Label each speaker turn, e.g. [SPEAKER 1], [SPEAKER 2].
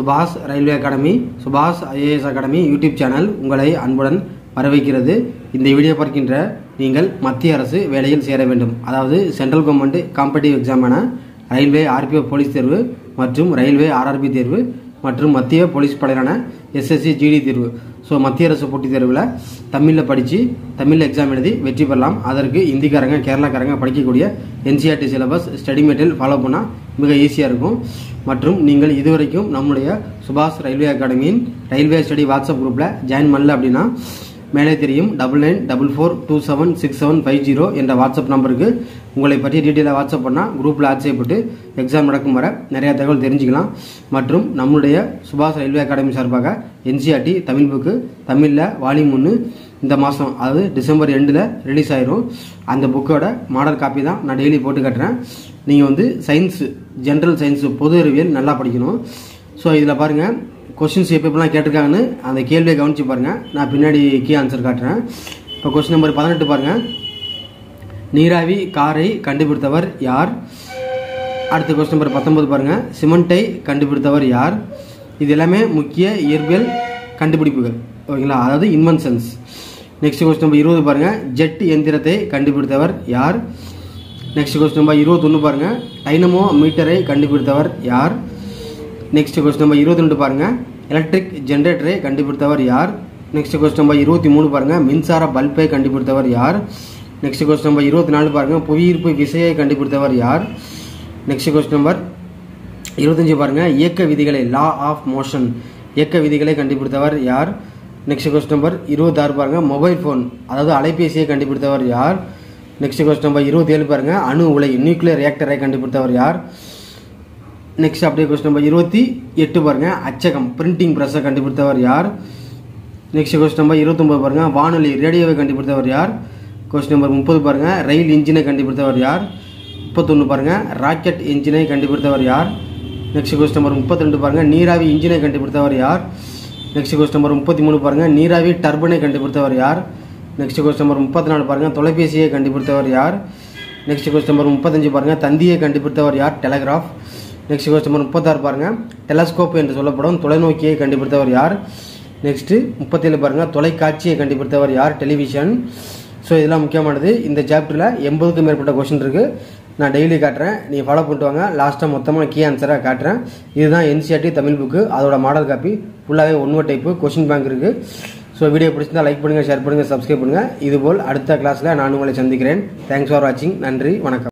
[SPEAKER 1] சுபாஷ் railway academy Subash IAS academy YouTube channel உங்களை அன்புடன் வரவேற்கிறது இந்த வீடியோ பார்க்கின்ற நீங்கள் மத்திய அரசு வேலையில் சேர வேண்டும் அதாவது சென்ட்ரல் கவர்மெண்ட் காம்படிட்டிவ் எக்ஸாமான ரயில்வே ஆர்பிஎஃப் போலீஸ் தேர்வு மற்றும் ரயில்வே ஆர்ஆர்பி தேர்வு மற்றும் மத்திய போலீஸ் படையிலான எஸ்எஸ்சி ஜிடி தேர்வு ஸோ மத்திய அரசு போட்டித் தேர்வில் தமிழில் படித்து தமிழில் எக்ஸாம் எழுதி வெற்றி பெறலாம் அதற்கு இந்திக்காரங்க கேரளாக்காரங்க படிக்கக்கூடிய NCERT syllabus study material follow பண்ணால் மிக ஈஸியாக இருக்கும் மற்றும் நீங்கள் இதுவரைக்கும் நம்முடைய சுபாஷ் ரயில்வே அகாடமியின் ரயில்வே ஸ்டடி வாட்ஸ்அப் குரூப்பில் ஜாயின் பண்ணல அப்படின்னா மேலே தெரியும் double nine double four two seven six seven five zero என்ற வாட்ஸ்அப் நம்பருக்கு உங்களை பற்றி டீட்டெயிலாக வாட்ஸ்அப் பண்ணால் குரூப்பில் ஆட் செய்யப்பட்டு எக்ஸாம் நடக்கும் வரை நிறையா தகவல் தெரிஞ்சுக்கலாம் மற்றும் நம்முடைய சுபாஷ் ரயில்வே அகாடமி சார்பாக என்சிஆர்டி தமிழ் புக்கு தமிழில் வால்யூம் ஒன்று இந்த மாதம் அதாவது டிசம்பர் எண்டில் ரிலீஸ் ஆயிரும் அந்த புக்கோட மாடல் காப்பி தான் நான் டெய்லி போட்டு கட்டுறேன் நீங்கள் வந்து சயின்ஸு ஜென்ரல் சயின்ஸு பொது அறிவியல் நல்லா படிக்கணும் ஸோ இதில் பாருங்கள் கொஷின்ஸ் எப்போ எப்படிலாம் கேட்டிருக்காங்கன்னு அந்த கேள்வியை கவனித்து பாருங்கள் நான் பின்னாடி கீ ஆன்சர் காட்டுறேன் இப்போ கொஸ்டின் நம்பர் பதினெட்டு பாருங்கள் நீராவி காரை கண்டுபிடித்தவர் யார் அடுத்த கொஸ்டின் நம்பர் பத்தொன்பது பாருங்கள் சிமெண்ட்டை கண்டுபிடித்தவர் யார் இது எல்லாமே முக்கிய இயற்பியல் கண்டுபிடிப்புகள் ஓகேங்களா அதாவது இன்வென்ஷன்ஸ் நெக்ஸ்ட் கொஸ்டின் நம்பர் இருபது பாருங்கள் ஜெட் எந்திரத்தை கண்டுபிடித்தவர் யார் நெக்ஸ்ட் கொஸ்டின் நம்பர் இருபத்தொன்று பாருங்கள் டைனமோ மீட்டரை கண்டுபிடித்தவர் யார் நெக்ஸ்ட் கொஸ்டின் நம்பர் இருபத்தி ரெண்டு பாருங்கள் எலக்ட்ரிக் ஜென்ரேட்டரை கண்டுபிடித்தவர் யார் நெக்ஸ்ட் கொஸ்டின் நம்பர் இருபத்தி மூணு பாருங்கள் மின்சார பல்பை கண்டுபிடித்தவர் யார் நெக்ஸ்ட் கொஸ்டின் நம்பர் இருபத்தி நாலு பாருங்கள் புவியீர்ப்பு விசையை கண்டுபிடித்தவர் யார் நெக்ஸ்ட் கொஸ்டின் நம்பர் இருபத்தஞ்சு பாருங்கள் இயக்க விதிகளை லா ஆஃப் மோஷன் இயக்க விதிகளை கண்டுபிடித்தவர் யார் நெக்ஸ்ட் கொஸ்டின் நம்பர் இருபத்தாறு பாருங்கள் மொபைல் ஃபோன் அதாவது அலைபேசியை கண்டுபிடித்தவர் யார் நெக்ஸ்ட் கொஸ்டின் நம்பர் இருபத்தேழு பாருங்கள் அணு உலை நியூக்ளியர் ரியாக்டரை கண்டுபிடித்தவர் யார் நெக்ஸ்ட் அப்படியே கொஸ்டின் நம்பர் இருபத்தி எட்டு பாருங்க அச்சகம் பிரிண்டிங் ப்ரெஸ்ஸை கண்டுபிடித்தவர் யார் நெக்ஸ்ட் கொஸ்டின் நம்பர் இருபத்தொம்பது பாருங்க வானொலி ரேடியோவை கண்டுபிடித்தவர் யார் கொஸ்டின் நம்பர் முப்பது பாருங்க ரயில் இன்ஜினை கண்டுபிடித்தவர் யார் முப்பத்தொன்று பாருங்க ராக்கெட் இன்ஜினை கண்டுபிடித்தவர் யார் நெக்ஸ்ட் கொஸ்டின் நம்பர் முப்பத்தி ரெண்டு பாருங்க நீராவி இன்ஜினை கண்டுபிடித்தவர் யார் நெக்ஸ்ட் கொஸ்டின் நம்பர் முப்பத்தி மூணு பாருங்க நீராவி டர்பனை கண்டுபிடித்தவர் யார் நெக்ஸ்ட் கொஸ்டின் நம்பர் முப்பத்தி நாலு பாருங்க தொலைபேசியை கண்டுபிடித்தவர் யார் நெக்ஸ்ட் கொஸ்டின் நம்பர் முப்பத்தஞ்சு பாருங்க தந்தியை கண்டுபிடித்தவர் யார் டெலகிராஃப் நெக்ஸ்ட் கொஸ்டின் நம்பர் முப்பத்தாறு பாருங்க டெலஸ்கோப் என்று சொல்லப்படும் தொலைநோக்கியை கண்டுபிடித்தவர் யார் நெக்ஸ்ட் முப்பத்தேழு பாருங்க தொலைக்காட்சியை கண்டுபிடித்தவர் யார் டெலிவிஷன் ஸோ இதெல்லாம் முக்கியமானது இந்த சாப்டரில் எண்பதுக்கும் மேற்பட்ட கொஸ்டின் இருக்கு நான் டெய்லி காட்டுறேன் நீங்கள் ஃபாலோ பண்ணிட்டு வாங்க லாஸ்ட்டாக மொத்தமாக கீ ஆன்சராக காட்டுறேன் இதுதான் என்சிஆர்டி தமிழ் புக்கு அதோட மாடல் காப்பி ஃபுல்லாகவே ஒன் டைப்பு கொஸ்டின் பேங்க் இருக்குது ஸோ வீடியோ பிடிச்சிருந்தா லைக் பண்ணுங்கள் ஷேர் பண்ணுங்கள் சப்ஸ்கிரைப் பண்ணுங்கள் இதுபோல் அடுத்த கிளாஸில் நான் உங்களை சந்திக்கிறேன் தேங்க்ஸ் ஃபார் வாட்சிங் நன்றி வணக்கம்